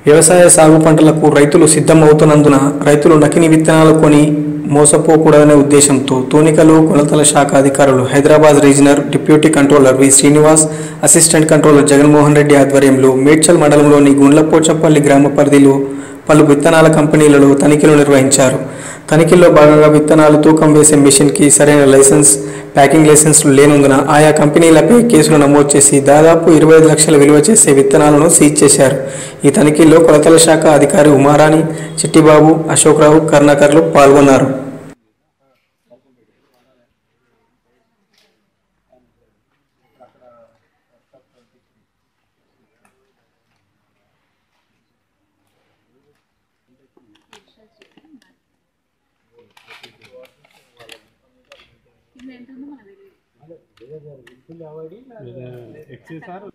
వ్యవసాయ సాగు పంటలకు రైతులు సిద్ధమవుతున్నందున రైతులు నకిలీ విత్తనాలు కొని మోసపోకూడదనే ఉద్దేశంతో తూనికలు కొలతల శాఖ అధికారులు Hyderabad regional deputy controller V Srinivas assistant controller Jaganmohan Reddy ఆధ్వర్యంలో మేడ్చల్ మండలంలోని గుండ్లపోచంపల్లి గ్రామ పరిధిలో పలు విత్తనాల కంపెనీలలో తనిఖీలు నిర్వహించారు తనిఖీల్లో భాగంగా విత్తనాలు తూకం వేసే మిషన్కి సరైన లైసెన్స్ ప్యాకింగ్ లైసెన్స్లు లేనందున ఆయా కంపెనీలపై కేసులు నమోదు చేసి దాదాపు ఇరవై ఐదు లక్షల విలువ చేసే విత్తనాలను సీజ్ చేశారు ఈ తనిఖీల్లో కొలతల శాఖ అధికారి ఉమారాణి చిట్టిబాబు అశోక్రావు కర్ణాకర్లు పాల్గొన్నారు ఎక్సైజ్ సార్